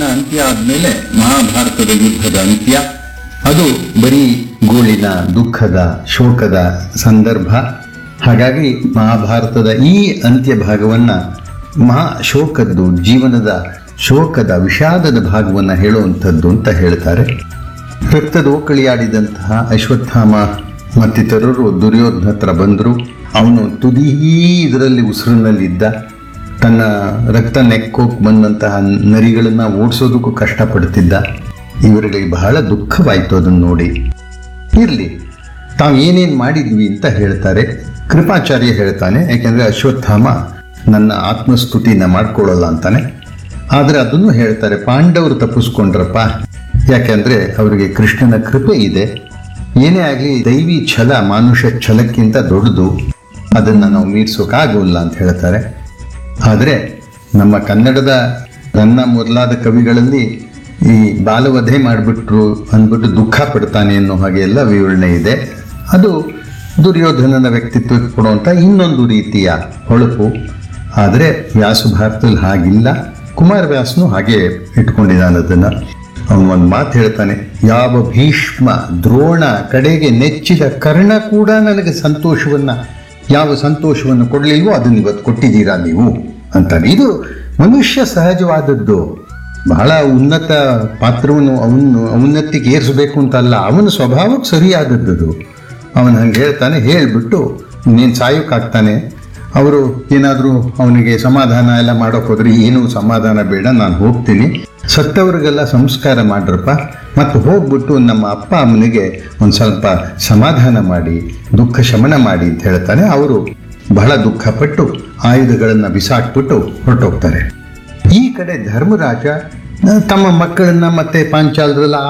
ಪಾಂಡವನ ಅಂತ್ಯ ಆದ್ಮೇಲೆ ಮಹಾಭಾರತದ ಯುದ್ಧದ ಅಂತ್ಯ ಅದು ಬರೀ ಗೋಳಿನ ದುಃಖದ ಶೋಕದ ಸಂದರ್ಭ ಹಾಗಾಗಿ ಮಹಾಭಾರತದ ಈ ಅಂತ್ಯ ಭಾಗವನ್ನ ಮಹಾ ಶೋಕದ್ದು ಜೀವನದ ಶೋಕದ ವಿಷಾದದ ಭಾಗವನ್ನು ಹೇಳುವಂಥದ್ದು ಅಂತ ಹೇಳ್ತಾರೆ ರಕ್ತದ ಓಕಳಿಯಾಡಿದಂತಹ ಅಶ್ವತ್ಥಾಮ ಮತ್ತಿತರರು ದುರ್ಯೋಧನ ಹತ್ರ ಬಂದರು ಅವನು ತುದಿ ಇದರಲ್ಲಿ ಉಸಿರಿನಲ್ಲಿದ್ದ ತನ್ನ ರಕ್ತ ನೆಕ್ಕೋಕ್ ಬಂದಂತಹ ನರಿಗಳನ್ನ ಓಡಿಸೋದಕ್ಕೂ ಕಷ್ಟಪಡ್ತಿದ್ದ ಇವರಿಗೆ ಬಹಳ ದುಃಖವಾಯಿತು ಅದನ್ನು ನೋಡಿ ಇರಲಿ ತಾವು ಏನೇನು ಮಾಡಿದ್ವಿ ಅಂತ ಹೇಳ್ತಾರೆ ಕೃಪಾಚಾರ್ಯ ಹೇಳ್ತಾನೆ ಯಾಕೆಂದ್ರೆ ಅಶ್ವತ್ಥಾಮ ನನ್ನ ಆತ್ಮಸ್ತುತಿನ ಮಾಡ್ಕೊಳ್ಳಲ್ಲ ಅಂತಾನೆ ಆದರೆ ಅದನ್ನು ಹೇಳ್ತಾರೆ ಪಾಂಡವರು ತಪ್ಪಿಸ್ಕೊಂಡ್ರಪ್ಪ ಯಾಕೆಂದ್ರೆ ಅವರಿಗೆ ಕೃಷ್ಣನ ಕೃಪೆ ಇದೆ ಏನೇ ಆಗಲಿ ದೈವಿ ಛಲ ಮಾನುಷ ಛಲಕ್ಕಿಂತ ದೊಡ್ಡದು ಅದನ್ನು ನಾವು ಮೀರ್ಸೋಕ್ಕಾಗೋಲ್ಲ ಅಂತ ಹೇಳ್ತಾರೆ ಆದರೆ ನಮ್ಮ ಕನ್ನಡದ ನನ್ನ ಮೊದಲಾದ ಕವಿಗಳಲ್ಲಿ ಈ ಬಾಲವಧೆ ಮಾಡಿಬಿಟ್ರು ಅಂದ್ಬಿಟ್ಟು ದುಃಖ ಪಡ್ತಾನೆ ಅನ್ನೋ ಹಾಗೆ ಎಲ್ಲ ವಿವರಣೆ ಇದೆ ಅದು ದುರ್ಯೋಧನನ ವ್ಯಕ್ತಿತ್ವಕ್ಕೆ ಕೊಡುವಂಥ ಇನ್ನೊಂದು ರೀತಿಯ ಹೊಳಪು ಆದರೆ ವ್ಯಾಸ ಭಾರತದಲ್ಲಿ ಹಾಗಿಲ್ಲ ಕುಮಾರವ್ಯಾಸನು ಹಾಗೆ ಇಟ್ಕೊಂಡಿದ್ದಾನೆ ಅದನ್ನು ಅವನು ಒಂದು ಮಾತು ಹೇಳ್ತಾನೆ ಯಾವ ಭೀಷ್ಮ ದ್ರೋಣ ಕಡೆಗೆ ನೆಚ್ಚಿದ ಕರ್ಣ ಕೂಡ ನನಗೆ ಸಂತೋಷವನ್ನ ಯಾವ ಸಂತೋಷವನ್ನು ಕೊಡಲಿಲ್ವೋ ಅದನ್ನು ಇವತ್ತು ಕೊಟ್ಟಿದ್ದೀರಾ ನೀವು ಅಂತಾನೆ ಇದು ಮನುಷ್ಯ ಸಹಜವಾದದ್ದು ಬಹಳ ಉನ್ನತ ಪಾತ್ರವನ್ನು ಅವನು ಔನ್ನತಿಗೆ ಏರಿಸಬೇಕು ಅಂತಲ್ಲ ಅವನ ಸ್ವಭಾವಕ್ಕೆ ಸರಿಯಾದದ್ದು ಅವನು ಹಂಗೆ ಹೇಳ್ತಾನೆ ಹೇಳಿಬಿಟ್ಟು ನೀನು ಸಾಯೋಕ್ಕಾಗ್ತಾನೆ ಅವರು ಏನಾದರೂ ಅವನಿಗೆ ಸಮಾಧಾನ ಎಲ್ಲ ಮಾಡೋಕೆ ಹೋದ್ರೆ ಏನೂ ಸಮಾಧಾನ ಬೇಡ ನಾನು ಹೋಗ್ತೀನಿ ಸತ್ತವ್ರಿಗೆಲ್ಲ ಸಂಸ್ಕಾರ ಮಾಡ್ರಪ್ಪ ಮತ್ತು ಹೋಗ್ಬಿಟ್ಟು ನಮ್ಮ ಅಪ್ಪ ಅಮ್ಮನಿಗೆ ಒಂದು ಸ್ವಲ್ಪ ಸಮಾಧಾನ ಮಾಡಿ ದುಃಖ ಶಮನ ಮಾಡಿ ಅಂತ ಹೇಳ್ತಾನೆ ಅವರು ಬಹಳ ದುಃಖಪಟ್ಟು ಆಯುಧಗಳನ್ನು ಬಿಸಾಕ್ಬಿಟ್ಟು ಹೊರಟೋಗ್ತಾರೆ ಈ ಕಡೆ ಧರ್ಮರಾಜ ತಮ್ಮ ಮಕ್ಕಳನ್ನ ಮತ್ತೆ ಪಾಂಚಾಲರೆಲ್ಲ